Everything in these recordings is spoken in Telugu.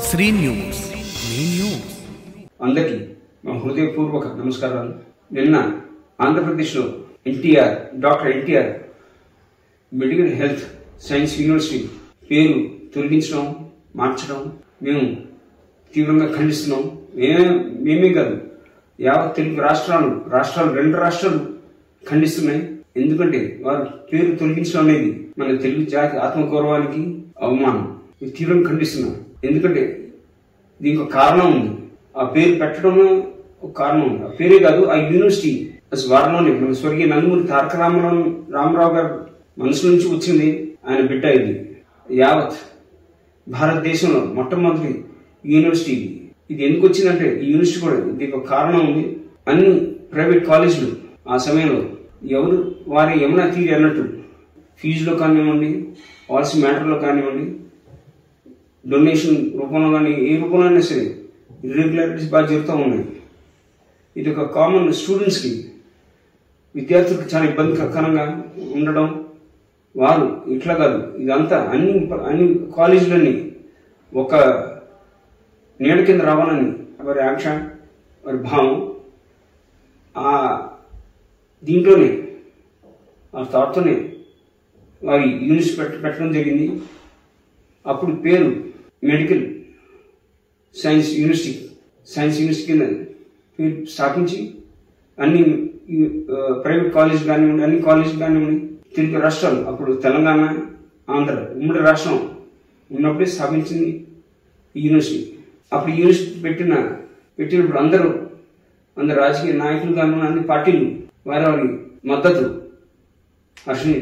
శ్రీ న్యూస్ మీ న్యూస్ అందరికీ మా హృదయపూర్వక నమస్కారాలు నిన్న ఆంధ్రప్రదేశ్లో NTR doctor NTR medical health science university పేరు తొలగించడం మార్చడం మేము తీవ్రంగా ఖండిస్తున్నాం మేమే మేమే కాదు యావత్ తెలుగు రాష్ట్రాలు రాష్ట్రాలు రెండు రాష్ట్రాలు ఖండిస్తున్నాయి ఎందుకంటే వారి పేరు తొలగించడం అనేది మన తెలుగు జాతి ఆత్మగౌరవానికి అవమానం ఇది తీవ్రంగా ఖండిస్తున్నాం ఎందుకంటే దీనికి ఒక కారణం ఉంది ఆ పేరు పెట్టడంలో ఒక కారణం ఉంది ఆ పేరే కాదు ఆ యూనివర్సిటీ అసలు వారిలోనే మన స్వర్గీయ నందమూరి తారక రామారావు రామారావు గారు మనసు నుంచి వచ్చింది ఆయన బిడ్డ ఇది యావత్ భారతదేశంలో మొట్టమొదటి యూనివర్సిటీ ఇది ఇది ఎందుకు వచ్చిందంటే ఈ యూనివర్సిటీ కూడా దీనికి ఒక కారణం ఉంది అన్ని ప్రైవేట్ కాలేజీలు ఆ సమయంలో ఎవరు వారి యమునా తీరి అన్నట్టు ఫీజులో కానివ్వండి పాలసీ మ్యాటర్లో కానివ్వండి డొనేషన్ రూపంలో కానీ ఏ రూపంలో అయినా సరే ఇర్రెగ్యులారిటీస్ బాగా జరుగుతూ ఉన్నాయి ఇది ఒక కామన్ స్టూడెంట్స్కి విద్యార్థులకు చాలా ఇబ్బందికరంగా ఉండడం వారు ఇట్లా కాదు ఇదంతా అన్ని అన్ని కాలేజీలన్నీ ఒక నీడ కింద రావాలని వారి ఆంక్ష వారి భావం ఆ దీంట్లోనే ఆ థాట్తోనే వారి యూనిట్స్ పెట్ట పెట్టడం జరిగింది అప్పుడు పేరు medical science university science university కింద పేరు స్థాపించి అన్ని ఆ, ప్రైవేట్ కాలేజ్ కానివ్వండి అన్ని కాలేజ్ కానివ్వండి తెలుగు రాష్ట్రాలు అప్పుడు తెలంగాణ ఆంధ్ర ఉమ్మడి రాష్ట్రం ఉన్నప్పుడే స్థాపించింది ఈ యూనివర్సిటీ అప్పుడు ఈ యూనివర్సిటీ పెట్టిన పెట్టినప్పుడు అందరూ అందరు రాజకీయ నాయకులు కానివ్వండి అన్ని పార్టీలు వారి వారి మద్దతు హర్షని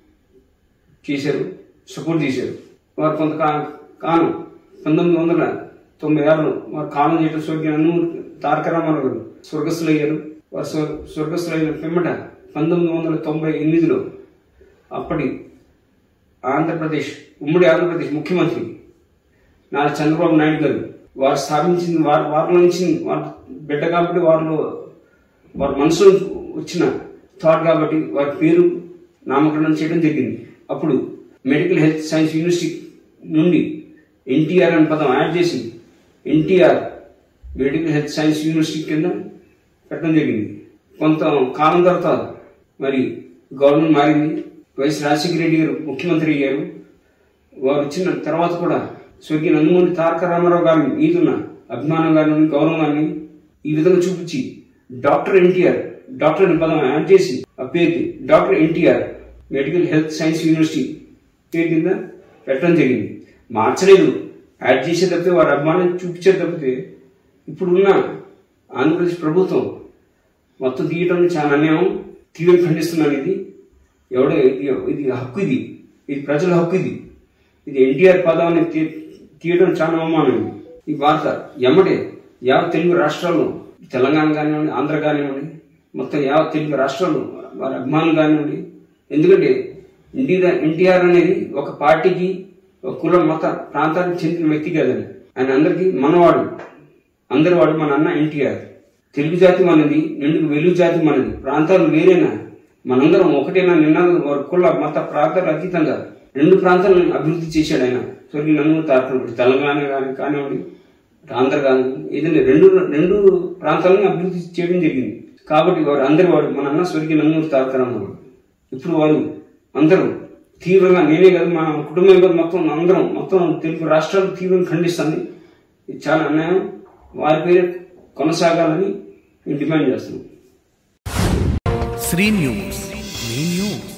చేశారు సపోర్ట్ చేశారు వారు కొంత కా- కాలం పంతొమ్మిది వందల తొంభై ఆరులో వారు కాలం చేయడం స్వర్గీయ నందమూరి తారక రామారావు గారు స్వర్గస్థులయ్యారు వారు స్వ- స్వర్గస్థులైన పిమ్మట పంతొమ్మిది వందల తొంభై ఎనిమిదిలో అప్పటి ఆంధ్రప్రదేశ్ ఉమ్మడి ఆంధ్రప్రదేశ్ ముఖ్యమంత్రి నారా చంద్రబాబు నాయుడు గారు వారు స్థాపించింది వారు వారిలో నుంచి వారి బిడ్డ కాబట్టి వారిలో వారి మనసులో వచ్చిన థాట్ కాబట్టి వారి పేరు నామకరణం చేయడం జరిగింది అప్పుడు మెడికల్ హెల్త్ సైన్స్ యూనివర్సిటీ నుండి ఎన్టీఆర్ అనే పదం యాడ్ చేసి NTR medical health science university కింద పెట్టడం జరిగింది కొంత కాలం తర్వాత మరి గవర్నమెంట్ మారింది వైఎస్ రాజశేఖర రెడ్డి గారు ముఖ్యమంత్రి అయ్యారు వారు వచ్చిన తర్వాత కూడా స్వర్గీయ నందమూరి తారక రామారావు గారి మీదున్న అభిమానం గారిని గౌరవం గారిని ఈ విధంగా చూపించి డాక్టర్ ఎన్టీఆర్ డాక్టర్ అనే పదం యాడ్ చేసి ఆ పేరుకి doctor NTR medical health science university పేరు కింద పెట్టడం జరిగింది మార్చలేదు యాడ్ చేసే తప్పితే వారి అభిమానం చూపించే తప్పితే ఇప్పుడున్న ఆంధ్రప్రదేశ్ ప్రభుత్వం మొత్తం తీయటం చాలా అన్యాయం తీవ్రం ఖండిస్తున్నాను ఇది ఎవడో ఇది- ఇది హక్కు ఇది ఇది ప్రజల హక్కు ఇది ఇది ఎన్టీఆర్ పదాన్ని తీ- తీయడం చాలా అవమానం ఇది. ఈ వార్త ఎమ్మటే యావత్ తెలుగు రాష్ట్రాల్లో తెలంగాణ కానివ్వండి ఆంధ్ర కానివ్వండి మొత్తం యావత్ తెలుగు రాష్ట్రాలు వారి అభిమానులు కానివ్వండి ఎందుకంటే ఎన్టీఆర్ ఎన్టీఆర్ అనేది ఒక పార్టీకి ఒక కుల మత ప్రాంతానికి చెందిన వ్యక్తి కాదని ఆయన అందరికీ మనవాడు అందరి వాడు మన అన్న ఎన్టీఆర్ తెలుగు జాతి మనది నిండుకు వెలుగు జాతి మనది ప్రాంతాలు వేరేనా మనందరం ఒకటేనా నినాదం వారి కుల మత ప్రాంతాలు అతీతంగా రెండు ప్రాంతాలను అభివృద్ధి చేశాడు ఆయన స్వర్గీయ నందమూరి తారక తెలంగాణ కానీ కానివ్వండి అటు ఆంధ్ర కానీ ఏదైనా రెండు రెండు ప్రాంతాలను అభివృద్ధి చేయడం జరిగింది కాబట్టి వారు అందరి వాడు మన అన్న స్వర్గీయ నందమూరి తారక రామారావు ఇప్పుడు వారు అందరూ తీవ్రంగా నేనే కాదు మా కుటుంబం కాదు మొత్తం అందరం మొత్తం తెలుగు రాష్ట్రాలు తీవ్రంగా ఖండిస్తుంది ఇది చాలా అన్యాయం వారి పేరు కొనసాగాలని మేము డిమాండ్ చేస్తున్నాం శ్రీ న్యూస్ మీ న్యూస్